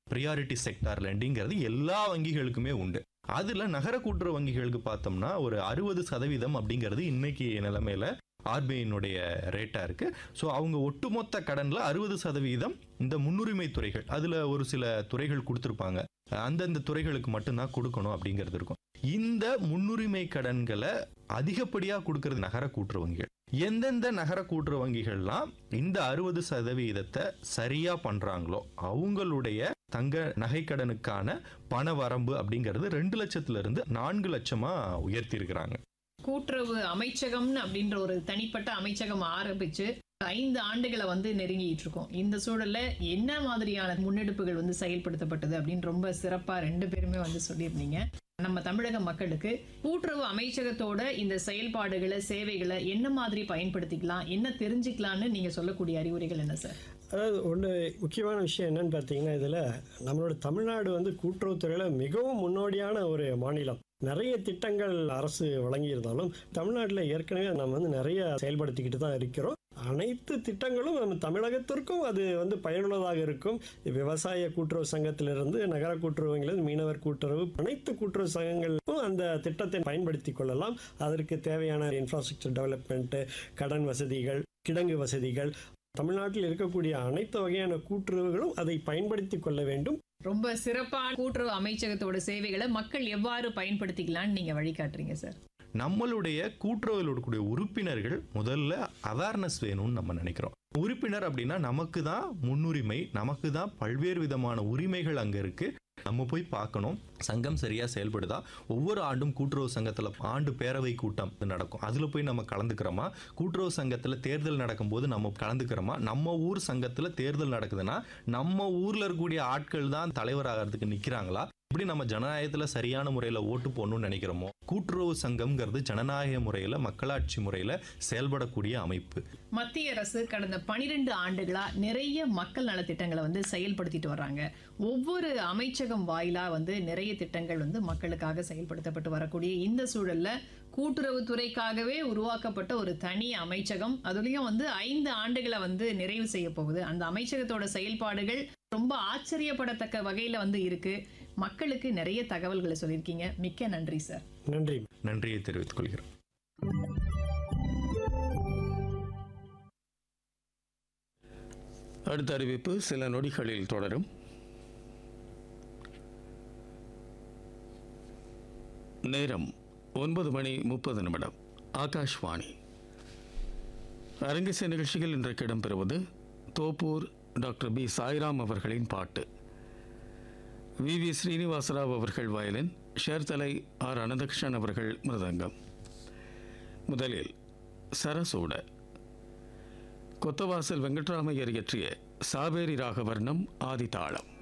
priority sector லெண்டிங்கிறது எல்லா வங்கிகளுக்குமே உண்டு அதுல நகர கூட்டுறவு வங்கிகளுக்கு பார்த்தோம்னா ஒரு அறுபது சதவீதம் அப்படிங்கிறது இன்னைக்கு நிலைமையில ஆர்பிஐனுடைய ரேட்டா இருக்கு ஸோ அவங்க ஒட்டுமொத்த கடன்ல அறுபது சதவீதம் இந்த முன்னுரிமை துறைகள் அதுல ஒரு சில துறைகள் கொடுத்துருப்பாங்க அந்தந்த துறைகளுக்கு மட்டும்தான் கொடுக்கணும் அப்படிங்கிறது இருக்கும் இந்த முன்னுரிமை கடன்களை அதிகப்படியா கொடுக்கறது நகர கூட்டுறவு வங்கிகள் எந்தெந்த நகர கூட்டுறவு வங்கிகள்லாம் இந்த அறுபது சதவீதத்தை சரியா பண்றாங்களோ அவங்களுடைய தங்க நகைக்கடனுக்கான பண வரம்பு அப்படிங்கிறது ரெண்டு லட்சத்துல இருந்து நான்கு லட்சமா உயர்த்தி இருக்கிறாங்க கூட்டுறவு அமைச்சகம்னு அப்படின்ற ஒரு தனிப்பட்ட அமைச்சகம் ஆரம்பிச்சு ஐந்து ஆண்டுகளை வந்து நெருங்கிட்டு இருக்கோம் இந்த சூழல்ல என்ன மாதிரியான முன்னெடுப்புகள் வந்து செயல்படுத்தப்பட்டது அப்படின்னு ரொம்ப சிறப்பா ரெண்டு பேருமே வந்து சொல்லியிருந்தீங்க நம்ம தமிழக மக்களுக்கு கூட்டுறவு அமைச்சகத்தோட இந்த செயல்பாடுகளை சேவைகளை என்ன மாதிரி பயன்படுத்திக்கலாம் என்ன தெரிஞ்சுக்கலாம்னு நீங்க சொல்லக்கூடிய அறிவுரைகள் என்ன சார் அதாவது ஒன்று முக்கியமான விஷயம் என்னன்னு பார்த்தீங்கன்னா இதில் நம்மளோட தமிழ்நாடு வந்து கூட்டுறவுத்துறையில் மிகவும் முன்னோடியான ஒரு மாநிலம் நிறைய திட்டங்கள் அரசு வழங்கியிருந்தாலும் தமிழ்நாட்டில் ஏற்கனவே நம்ம வந்து நிறைய செயல்படுத்திக்கிட்டு தான் இருக்கிறோம் அனைத்து திட்டங்களும் நம்ம தமிழகத்திற்கும் அது வந்து பயனுள்ளதாக இருக்கும் விவசாய கூட்டுறவு சங்கத்திலிருந்து நகர கூட்டுறவுங்களிலிருந்து மீனவர் கூட்டுறவு அனைத்து கூட்டுறவு சங்கங்களுக்கும் அந்த திட்டத்தை பயன்படுத்தி கொள்ளலாம் அதற்கு தேவையான இன்ஃப்ராஸ்ட்ரக்சர் டெவலப்மெண்ட்டு கடன் வசதிகள் கிடங்கு வசதிகள் தமிழ்நாட்டில் இருக்கக்கூடிய அனைத்து வகையான கூட்டுறவுகளும் அதை பயன்படுத்தி கொள்ள வேண்டும் ரொம்ப சிறப்பான கூட்டுறவு அமைச்சகத்தோட சேவைகளை மக்கள் எவ்வாறு பயன்படுத்திக்கலாம்னு நீங்க வழிகாட்டுறீங்க சார் நம்மளுடைய கூட்டுறவில் இருக்கக்கூடிய உறுப்பினர்கள் முதல்ல அவேர்னஸ் வேணும்னு நம்ம நினைக்கிறோம் உறுப்பினர் அப்படின்னா நமக்கு தான் முன்னுரிமை நமக்கு தான் பல்வேறு விதமான உரிமைகள் அங்க இருக்கு நம்ம போய் பார்க்கணும் சங்கம் சரியா செயல்படுதா ஒவ்வொரு ஆண்டும் கூட்டுறவு சங்கத்துல ஆண்டு பேரவை கூட்டம் நடக்கும் அதுல போய் நம்ம கலந்துக்கிறோமா கூட்டுறவு சங்கத்துல தேர்தல் நடக்கும்போது நம்ம கலந்துக்கிறோமா நம்ம ஊர் சங்கத்துல தேர்தல் நடக்குதுன்னா நம்ம ஊர்ல இருக்கக்கூடிய ஆட்கள் தான் தலைவராகிறதுக்கு நிக்கிறாங்களா இப்படி நம்ம ஜனநாயகத்துல சரியான முறையில ஓட்டு போடணும்னு நினைக்கிறோமோ கூட்டுறவு சங்கம்ங்கிறது ஜனநாயக முறையில மக்களாட்சி முறையில செயல்படக்கூடிய அமைப்பு மத்திய அரசு கடந்த 12 ஆண்டுகளா நிறைய மக்கள் நலத்திட்டங்களை வந்து செயல்படுத்திட்டு வர்றாங்க ஒவ்வொரு அமைச்சகம் வாயிலா வந்து நிறைய திட்டங்கள் வந்து மக்களுக்காக செயல்படுத்தப்பட்டு வரக்கூடிய இந்த சூழல்ல கூட்டுறவுத்துறைக்காகவே உருவாக்கப்பட்ட ஒரு தனி அமைச்சகம் அதுலயும் வந்து ஐந்து ஆண்டுகளை வந்து நிறைவு செய்ய போகுது அந்த அமைச்சகத்தோட செயல்பாடுகள் ரொம்ப ஆச்சரியப்படத்தக்க வகையில வந்து இருக்கு மக்களுக்கு நிறைய தகவல்களை சொல்லியிருக்கீங்க மிக்க நன்றி சார் நன்றி நன்றியை தெரிவித்துக் கொள்கிறோம் அடுத்த அறிவிப்பு சில நொடிகளில் தொடரும் நேரம் ஒன்பது மணி முப்பது நிமிடம் ஆகாஷ்வாணி அரங்கேச நிகழ்ச்சியில் இன்றைக்கு இடம்பெறுவது தோப்பூர் டாக்டர் பி சாய்ராம் அவர்களின் பாட்டு வி வி ஸ்ரீனிவாசராவ் அவர்கள் வயலின் ஷேர்தலை ஆர் அனந்தகிருஷ்ணன் அவர்கள் மிருதங்கம் முதலில் சரசூட கொத்தவாசல் வெங்கட்ராமையர் இயற்றிய சாவேரி ராகவர்ணம் ஆதிதாளம்